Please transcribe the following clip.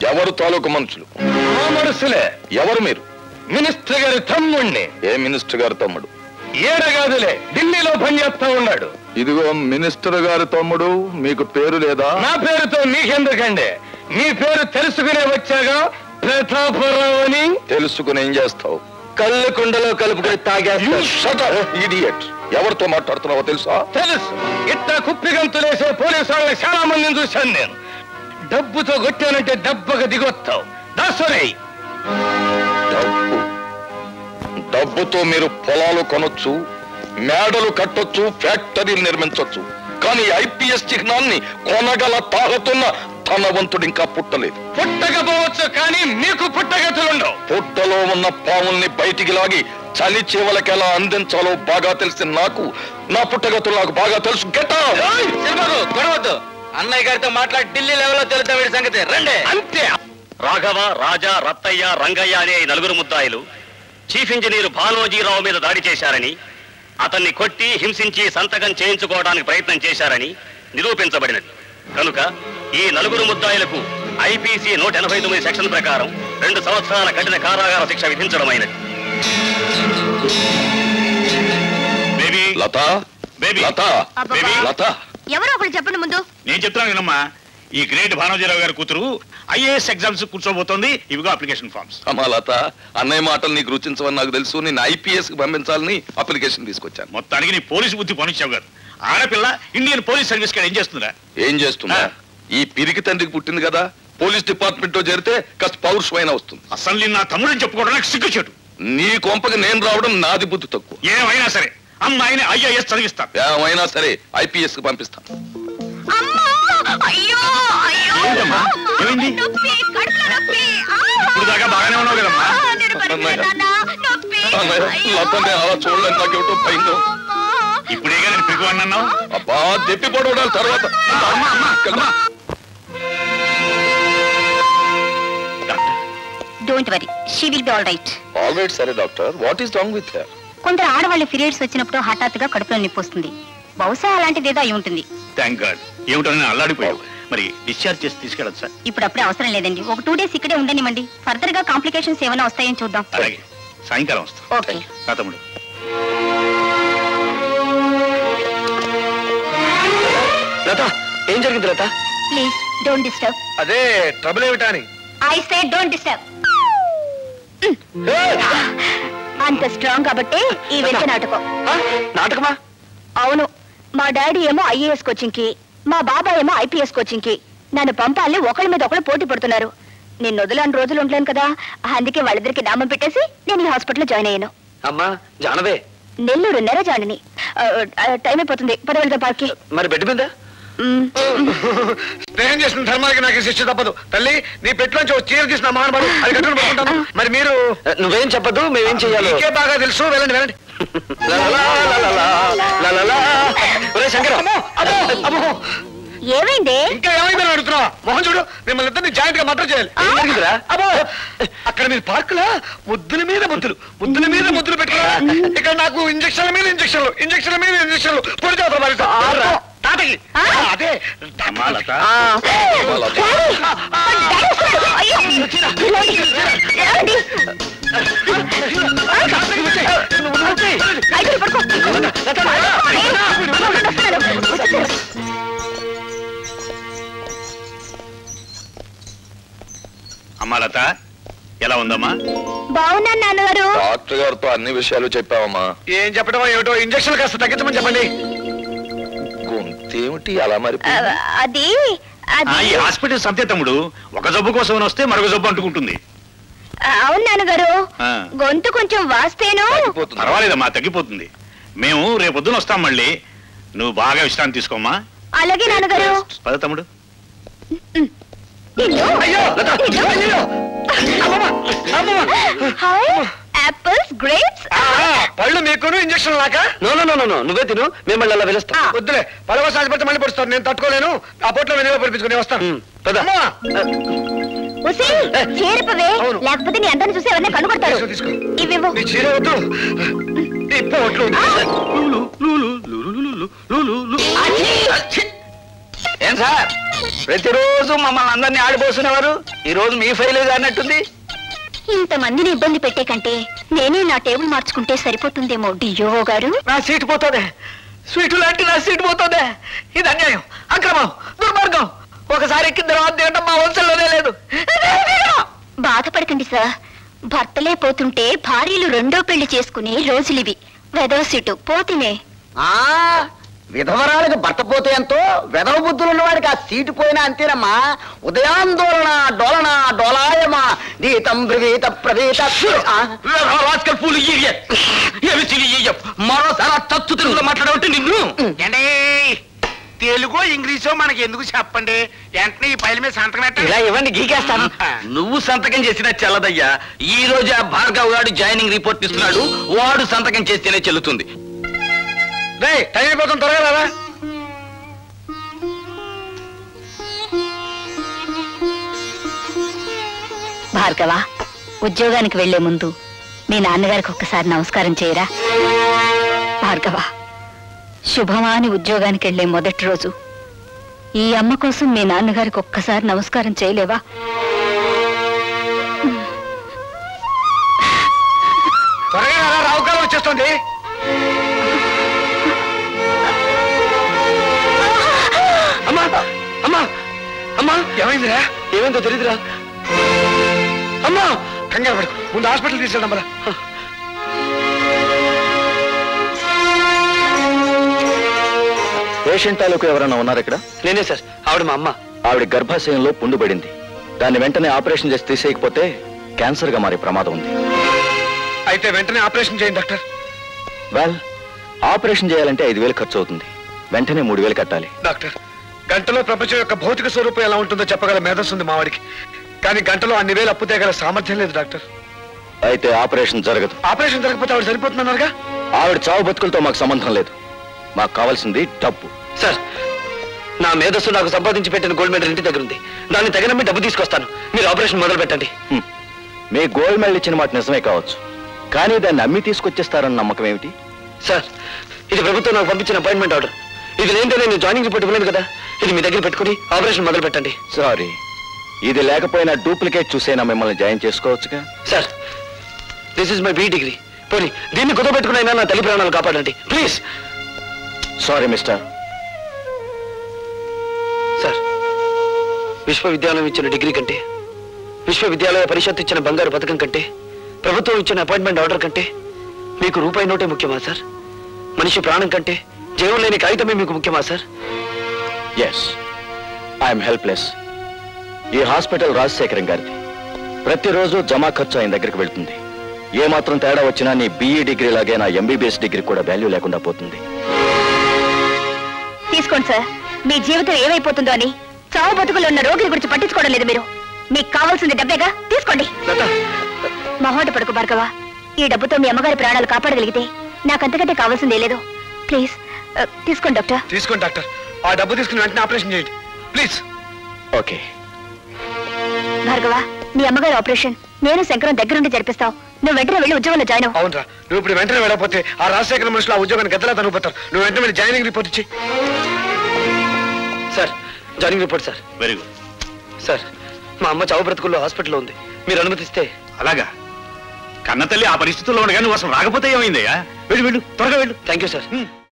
ఎవరు తాలూకు మనుషులు మా మనసులే ఎవరు మీరు మినిస్టర్ గారి తమ్ముణ్ణి ఏ మినిస్టర్ గారి తమ్ముడు ఏడగాదులే ఢిల్లీలో పనిచేస్తా ఉన్నాడు ఇదిగో మినిస్టర్ గారి తమ్ముడు మీకు పేరు లేదా నా పేరుతో మీకెందుకండి మీ పేరు తెలుసుకునే వచ్చాగా ప్రతాపరావు అని తెలుసుకుని ఏం చేస్తావు కళ్ళు కుండలో కలుపుకొని ఇడియట్ ఎవరితో మాట్లాడుతున్నావో తెలుసా తెలుసు ఇట్లా కుప్పి గంతులేసే పోలీసు వాళ్ళని చాలా మందిని చూశాను నేను డబ్బుతో కొట్టానంటే దెబ్బకు దిగొత్తావు దాసరే డబ్బు డబ్బుతో మీరు పొలాలు కొనొచ్చు మేడలు కట్టొచ్చు ఫ్యాక్టరీలు నిర్మించొచ్చు కానీ ఐపీఎస్ చిహ్నాన్ని కొనగల తాగుతున్న ధనవంతుడు ఇంకా పుట్టలేదు పుట్టకపోవచ్చు కానీ మీకు పుట్టగతులుండవు పుట్టలో ఉన్న పాముల్ని బయటికి లాగి చలి చేవలకి ఎలా అందించాలో బాగా తెలిసిన నాకు నా పుట్టగతులు నాకు బాగా తెలుసు గెటా గొడవద్దు అన్నయ్య గారితో మాట్లాడి ఢిల్లీ లెవెల్లో తెలుద్దాం వీడి సంగతి రండి అంతే రాఘవ రాజా రత్తయ్య రంగయ్య అనే ఈ నలుగురు ముద్దాయిలు చీఫ్ ఇంజనీర్ భానోజీరావు మీద దాడి చేశారని అతన్ని కొట్టి హింసించి సంతకం చేయించుకోవడానికి ప్రయత్నం చేశారని నిరూపించబడినది కనుక ఈ నలుగురు ముద్దాయిలకు ఐపీసీ నూట ఎనభై తొమ్మిది సెక్షన్ ప్రకారం రెండు సంవత్సరాల కఠిన కారాగార శిక్ష విధించడమైనది baby Latha baby Latha baby Latha ఎవరో ఒకరు చెప్పండి ముందు నేను చెప్తున్నాను వినమ్మా ఈ గ్రేట్ భానోజీరావు గారి కూతురు ఐఏఎస్ ఎగ్జామ్స్ కూర్చోబోతోంది ఇవిగో అప్లికేషన్ ఫామ్స్ అమ్మా లత అన్నయ్య మాటలు నీకు రుచించవని నాకు తెలుసు నేను ఐపీఎస్ కి పంపించాలని అప్లికేషన్ తీసుకొచ్చాను మొత్తానికి నీ పోలీసు బుద్ధి పనిచ్చావు గారు ఆడపిల్ల ఇండియన్ పోలీస్ సర్వీస్ కాడ ఏం చేస్తుందా ఏం చేస్తున్నా ఆ. ఈ పిరికి తండ్రికి పుట్టింది కదా పోలీస్ డిపార్ట్మెంట్ లో చేరితే కాస్త పౌరుషమైన వస్తుంది అసలు నేను నా తమ్ముడని చెప్పుకోవడం నాకు సిగ్గుచేటు నీ కొంపకి నేను రావడం నాది బుద్ధి తక్కువ ఏమైనా సరే అమ్మాయిని ఐఏఎస్ చదివిస్తాను ఏమైనా సరే ఐపీఎస్ కి పంపిస్తాను అమ్మా అయ్యో అయ్యో ఏంటమ్మా? ఏమైంది? నొప్పి కడుపులో నొప్పి ఆ! ఇప్పుడు దాకా బాగానే ఉన్నావు కదమ్మా? ఆ, నేను పడిపోయాను, అన్నయ్య. నాన్న. నొప్పి అన్నయ్య, అయ్యో. లతనే అలా చూడలేక నాకేమిటో భయంగా ఉంది. అమ్మా. ఇప్పుడేగా నేను పిగువాడిని అన్నావు అబ్బా దెప్పి పడవడాలి తర్వాత doctor don't worry she will be all right all right సరే doctor what is wrong with her కొందరు ఆడవాళ్ళ పీరియడ్స్ వచ్చినప్పుడు హఠాత్తుగా కడుపులో నొప్పి వస్తుంది బహుశా అలాంటిది ఏదో అయి ఉంటుంది థ్యాంక్ గాడ్ ఏమిటో నేను అల్లాడిపోయావు మరి డిశ్చార్జ్ చేసి తీసుకెళ్ళచ్చు సార్ ఇప్పుడు అప్పుడే అవసరం లేదండి ఒక టూ డేస్ ఇక్కడే ఉండనివ్వండి ఫర్దర్ గా కాంప్లికేషన్స్ ఏమైనా వస్తాయని చూద్దాం అలాగే సాయంకాలం వస్తా ఓకే రా తమ్ముడు లత ఏం జరిగింది లత ప్లీజ్ డోంట్ డిస్టర్బ్ అదే ట్రబుల్ ఏమిటా అని ఐ సే డోంట్ డిస్టర్బ్ అంత స్ట్రాంగ్ కాబట్టి ఈ వెంట నాటకం నాటకమా అవును మా డాడీ ఏమో ఐఏఎస్ కోచింగ్ కి మా బాబాయ్ ఏమో ఐపీఎస్ కోచింగ్ కి నన్ను పంపాలని ఒకళ్ళ మీద ఒకళ్ళు పోటీ పడుతున్నారు నేను వదలని రోజులు ఉండలేను కదా అందుకే వాళ్ళిద్దరికి నామం పెట్టేసి నేను ఈ హాస్పిటల్లో జాయిన్ అయ్యాను అమ్మా జానవే నెల్లూరు నెర జాయిన్ టైం అయిపోతుంది పదవెళ్దా పార్కి మరి బెడ్ మీద స్నేహం చేసిన ధర్మానికి నాకు ఈ శిక్ష తప్పదు తల్లి నీ పెట్టులోంచి ఒక చీర తీసిన మహానుభాడు అది కట్టుకుని పడుకుంటాను మరి మీరు నువ్వేం చెప్పదు మేమేం చెయ్యాలి నీకే బాగా తెలుసు వెళ్ళండి వెళ్ళండి శంకర ఏమైంది ఇంకా ఏమైందని అడుగుతున్నావా మోహన్ చూడు మిమ్మల్ని ఇద్దరిని జాయింట్ గా మటర్ చేయాలి ఏం జరిగిందిరా? అబ్బో అక్కడ మీరు పార్కులా ముద్దుల మీద ముద్దులు ముద్దుల మీద ముద్దులు పెట్టుకురా ఇక్కడ నాకు ఇంజక్షన్ల మీద ఇంజక్షన్లు ఇంజక్షన్ల మీద ఇంజక్షన్లు పొడి చేపలు మరి తాతకి ఆ? అదే అమ్మా లత అమ్మా లత ఎలా ఉందమ్మా బాగున్నాను నాన్నగారు డాక్టర్ గారితో అన్ని విషయాలు చెప్పావమ్మా ఏం చెప్పడం ఏమిటో ఇంజక్షన్ కాస్త తగ్గించమని చెప్పండి గొంతేమిటి అలా మరి ఆ, అది ఆ, అది ఈ హాస్పిటల్ సంతే తమ్ముడు ఒక జబ్బు కోసం వస్తే మరొక జబ్బు అంటుకుంటుంది అవును నాన్నగారు ఆ. గొంతు కొంచెం వాస్తేను పర్వాలేదమ్మా తగ్గిపోతుంది మేము రేపొద్దున వస్తాం మళ్ళీ నువ్వు బాగా విశ్రాంతి తీసుకోమ్మా అలాగే నాన్నగారు పద తమ్ముడు నిన్ను అయ్యో లత, అయ్యో అమ్మమ్మ, అమ్మమ్మ. హాయ్ యాపిల్స్ గ్రేప్స్ ఆ, పళ్ళు మీకును ఇంజక్షన్ లాక నో నో నో నో నువ్వే తిను మిమ్మల్ని అలా పిలుస్తా వద్దులే పదవ సాధ్యపడితే మళ్ళీ పడుస్తాను నేను తట్టుకోలేను ఆ పొట్లో వెనుక పడిపించుకుని వస్తాను అమ్మా. ఉసి చేరిపవే అవును. లేకపోతే నీ అందరిని చూసి ఎవరిని కనుగొడతారు తీసుకో, తీసుకో. ఇవివ్వు నీ చీర వద్దు ఈ పొట్లు ఏం సార్ ప్రతిరోజు మమ్మల్ని అందరినీ ఆడిపోస్తున్నవారు ఈ రోజు మీ ఫైల్ అన్నట్టుంది ఇంతమందిని ఇబ్బంది పెట్టే కంటే నేనే నా టేబుల్ మార్చుకుంటే సరిపోతుందేమో డియో గారు నా సీటు పోతుంది స్వీటు లాంటి నా సీటు పోతుంది ఇది అన్యాయం అక్రమం దుర్మార్గం ఒకసారి ఎక్కిన తర్వాత తినడం మా వంశంలోనే లేదు బాధపడకండి సార్ భర్తలే పోతుంటే భార్యలు రెండో పెళ్లి చేసుకునే రోజులివి వెదవ సీటు పోతినే ఆ విధవరాలకు భర్త పోతే ఎంతో విధవ బుద్ధులు ఉన్నవాడికి ఆ సీటు పోయినా అంతేనమ్మా ఉదయాందోళన డోలన డోలాయమా గీతం బ్రవీత ప్రవీత ఆ, మరోసారి తత్తు తెలుగులో మాట్లాడబట్టి నిన్ను ఏంటే తెలుగు ఇంగ్లీషు మనకి ఎందుకు చెప్పండి వెంటనే ఈ పైల మీద సంతకం ఇలా పెట్టండి ఇవ్వండి గీకేస్తాను నువ్వు సంతకం చేసినా చెల్లదయ్యా ఈ రోజు ఆ భార్గవ్ గారు జాయినింగ్ రిపోర్ట్ ఇస్తున్నాడు వాడు సంతకం చేస్తేనే చెల్లుతుంది రే టైం అయిపోతుంది త్వరగా రారా భార్గవ ఉద్యోగానికి వెళ్లే ముందు మీ నాన్నగారికి ఒక్కసారి నమస్కారం చేయరా భార్గవ శుభమా అని ఉద్యోగానికి వెళ్లే మొదటి రోజు ఈ అమ్మ కోసం మీ నాన్నగారికి ఒక్కసారి నమస్కారం చేయలేవా త్వరగా రారా రావుకాలం వచ్చేస్తుంది అమ్మా అమ్మా అమ్మా ఏమైందిరా ఏమైందో తెలీదురా అమ్మా కంగారు పడు ముందు హాస్పిటల్ తీసుకెళ్దాం మరి పేషెంట్ తాలూకు ఎవరైనా ఉన్నారు ఇక్కడ నేనే సార్ ఆవిడ మా అమ్మ ఆవిడ గర్భాశయంలో పుండు పడింది దాన్ని వెంటనే ఆపరేషన్ చేసి తీసేయకపోతే క్యాన్సర్ గా మారే ప్రమాదం ఉంది అయితే వెంటనే ఆపరేషన్ చేయండి డాక్టర్ వెల్ ఆపరేషన్ చేయాలంటే ఐదు వేలు ఖర్చు అవుతుంది వెంటనే మూడు వేలు కట్టాలి డాక్టర్ గంటలో ప్రపంచం యొక్క భౌతిక స్వరూపం ఎలా ఉంటుందో చెప్పగల మేధస్సు ఉంది మావాడికి కానీ గంటలో అన్ని వేలు అప్పు తేగల సామర్థ్యం లేదు డాక్టర్ అయితే ఆపరేషన్ జరగదు ఆపరేషన్ జరగకపోతే ఆవిడ సరిపోతుందన్నారుగా ఆవిడ చావు బతుకులతో మాకు సంబంధం లేదు మాకు కావాల్సింది డబ్బు సార్ నా మేధస్సు నాకు సంపాదించి పెట్టిన గోల్డ్ మెడల్ ఇంటి దగ్గర ఉంది దాన్ని తగినమ్మి డబ్బు తీసుకొస్తాను మీరు ఆపరేషన్ మొదలు పెట్టండి హ్మ్. మీ గోల్డ్ మెడల్ ఇచ్చిన మాట నిజమే కావచ్చు కానీ దాన్ని అమ్మి తీసుకొచ్చేస్తారన్న నమ్మకం ఏమిటి సార్ ఇది ప్రభుత్వం నాకు పంపించిన అపాయింట్మెంట్ ఆర్డర్ ఇది లేదంటే నేను జాయినింగ్ రిపోర్ట్ ఇవ్వలేదు కదా ఇది మీ దగ్గర పెట్టుకుని ఆపరేషన్ మొదలు పెట్టండి సారీ ఇది లేకపోయినా డూప్లికేట్ చూసైనా మిమ్మల్ని జాయిన్ చేసుకోవచ్చుగా sir this is my B degree పోనీ దీన్ని కుదపెట్టుకునైనా నా తల్లి ప్రాణాలు కాపాడండి ప్లీజ్ సారీ మిస్టర్ సార్ విశ్వవిద్యాలయం ఇచ్చిన డిగ్రీ కంటే విశ్వవిద్యాలయ పరిషత్ ఇచ్చిన బంగారు పథకం కంటే ప్రభుత్వం ఇచ్చిన అపాయింట్మెంట్ ఆర్డర్ కంటే మీకు రూపాయి నోటే ముఖ్యమా సార్ మనిషి ప్రాణం కంటే జీవం లేని కాగితమే మీకు ముఖ్యమా సార్ ఎస్ ఐఎమ్ హెల్ప్లెస్ ఈ హాస్పిటల్ రాజశేఖరం గారిది ప్రతిరోజు జమా ఖర్చు ఆయన దగ్గరికి వెళ్తుంది ఏ మాత్రం తేడా వచ్చినా నీ బీఈ డిగ్రీ లాగే నా ఎంబీబీఎస్ డిగ్రీ కూడా వాల్యూ లేకుండా పోతుంది తీసుకోండి సార్ మీ జీవితం ఏమైపోతుందో అని చావు బతుకులు ఉన్న రోగిని గురించి పట్టించుకోవడం లేదు మీరు మీకు కావాల్సింది డబ్బేగా తీసుకోండి లత మొహోట పడుకు భార్గవ ఈ డబ్బుతో మీ అమ్మగారి ప్రాణాలు కాపాడగలిగితే నాకంతకంటే కావాల్సిందే లేదు ప్లీజ్ ఆ, తీసుకోండి డాక్టర్ తీసుకోండి డాక్టర్ ఆ డబ్బు తీసుకుని వెంటనే ఆపరేషన్ చేయండి ప్లీజ్ ఓకే భార్గవ మీ అమ్మగారి ఆపరేషన్ నేను శంకరం దగ్గరుండి జరిపిస్తావు నువ్వు వెంటనే వెళ్ళి ఉద్యోగంలో జాయిన్ అవ్వు అవునరా నువ్వు ఇప్పుడు వెంటనే వెళ్ళకపోతే ఆ రాజశేఖర మనుషులు ఆ ఉద్యోగాన్ని గద్దలా తనుకుపోతారు నువ్వు వెంటనే వెళ్ళి జాయినింగ్ రిపోర్ట్ ఇచ్చి sir joining report sir very good sir మా అమ్మ చావు బ్రతుకుల్లో హాస్పిటల్లో ఉంది మీరు అనుమతిస్తే అలాగా కన్నతల్లి ఆ పరిస్థితుల్లో ఉండగా నువ్వు అసలు రాకపోతే ఏమైందయ్యా వెళ్ళు వెళ్ళు త్వరగా వెళ్ళు థ్యాంక్ యూ సార్